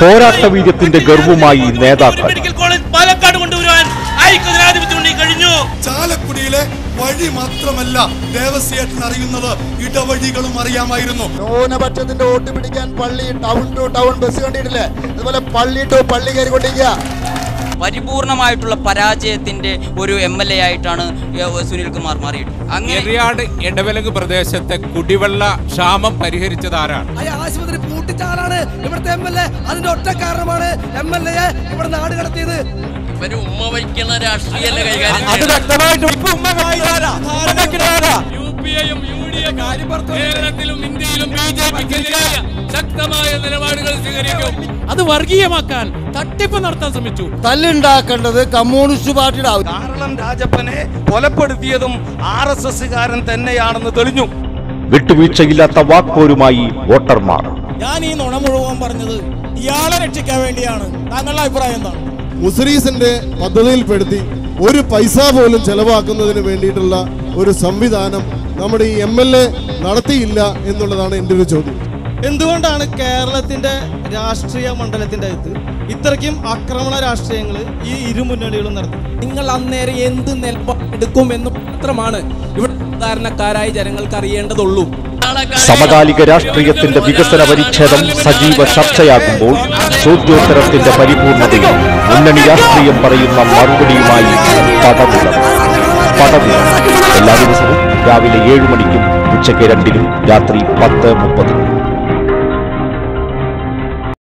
പോരാട്ട വീര്യത്തിന്റെ ഗർവുമായി നേതാക്കൾ medical college Palakkad കൊണ്ടുവരുവാൻ ഐക്യ ജനാധിപത്യം മുന്നണി കഴിഞ്ഞു ചാലക്കുടിയിലെ വഴി മാത്രമല്ല ദേവസ്വേട്ടൻ അറിയുന്നത് ഇടവഴികളും അറിയാമായിരുന്നു ന്യൂനപക്ഷത്തിന്റെ വോട്ട് പിടിക്കാൻ പള്ളി ടൗൺ ടു ടൗൺ ബസ് കണ്ടിട്ടില്ലേ അതുപോലെ പള്ളി ടു പള്ളി കയറിക്കൊണ്ടിരിക്കുക പരിപൂർണമായിട്ടുള്ള പരാജയത്തിന്റെ ഒരു എം എൽ എ ആയിട്ടാണ് ഏ, സുനിൽകുമാർ മാറിയിട്ട് അങ്ങനെ എറിയാട് ഇടവിലങ്ങ് പ്രദേശത്തെ കുടിവെള്ള ക്ഷാമം പരിഹരിച്ചത് ആരാണ് ആ ആശുപത്രി പൂട്ടിച്ച ആളാണ് ഇവിടുത്തെ എം എൽ എ അതിന്റെ ഒറ്റ കാരണമാണ് എം എൽ എ ഇവിടെ നാട് കടത്തിയത് ഇവര് ഉമ്മ വയ്ക്കുന്ന രാഷ്ട്രീയല്ല കൈകാര്യം അത് വ്യക്തമായിട്ടും ഇപ്പൊ ഉമ്മ യു പി എയും യു ഡി എഫും കേരളത്തിലും ഇന്ത്യയിലും ബി ജെ പിക്കെതിരായ ശക്തമായ നിലപാടുകൾ സ്വീകരിക്കും അത് വർഗീയമാക്കാൻ തട്ടിപ്പ് നടത്താൻ ശ്രമിച്ചു തല്ലുണ്ടാക്കേണ്ടത് കമ്മ്യൂണിസ്റ്റ് പാർട്ടിയുടെ ആവശ്യം കാരളം രാജപ്പനെ കൊലപ്പെടുത്തിയതും ആർ എസ് എസ്സുകാരൻ തന്നെയാണെന്ന് തെളിഞ്ഞു വിട്ടുവീഴ്ചയില്ലാത്ത വാക്പോരുമായി വോട്ടർമാർ ഞാൻ ഈ നുണ മുഴുവൻ പറഞ്ഞത് ഇയാളെ രക്ഷിക്കാൻ വേണ്ടിയാണ് താങ്കളുടെ അഭിപ്രായം എന്താണ് മുസറീസിന്റെ പദ്ധതിയിൽപ്പെടുത്തി ഒരു പൈസ പോലും ചെലവാക്കുന്നതിന് വേണ്ടിയിട്ടുള്ള ഒരു സംവിധാനം നമ്മുടെ ഈ എം എൽ എ നടത്തിയില്ല എന്നുള്ളതാണ് എൻ്റെ ഒരു ചോദ്യം എന്തുകൊണ്ടാണ് കേരളത്തിന്റെ രാഷ്ട്രീയ മണ്ഡലത്തിന്റെ അകത്ത് ഇത്രയ്ക്കും ആക്രമണ രാഷ്ട്രീയങ്ങൾ ഈ ഇരു മുന്നണികളും നടത്തി നിങ്ങൾ അന്നേരം എന്ത് നിലപാടെടുക്കും എന്ന് മാത്രമാണ് ഇവിടെ സാധാരണക്കാരായ ജനങ്ങൾക്ക് അറിയേണ്ടതുള്ളൂ സമകാലിക രാഷ്ട്രീയത്തിന്റെ വികസന പരിച്ഛേദം സജീവ ചർച്ചയാകുമ്പോൾ ചോദ്യോത്തരത്തിന്റെ പരിപൂർണതയിൽ മുന്നണി രാഷ്ട്രീയം പറയുന്ന മറുപടിയുമായി പടമുള്ളത് പടമുള്ളത് എല്ലാ ദിവസവും രാവിലെ ഏഴ് മണിക്കും ഉച്ചയ്ക്ക് രണ്ടിനും രാത്രി പത്ത് മുപ്പതിനും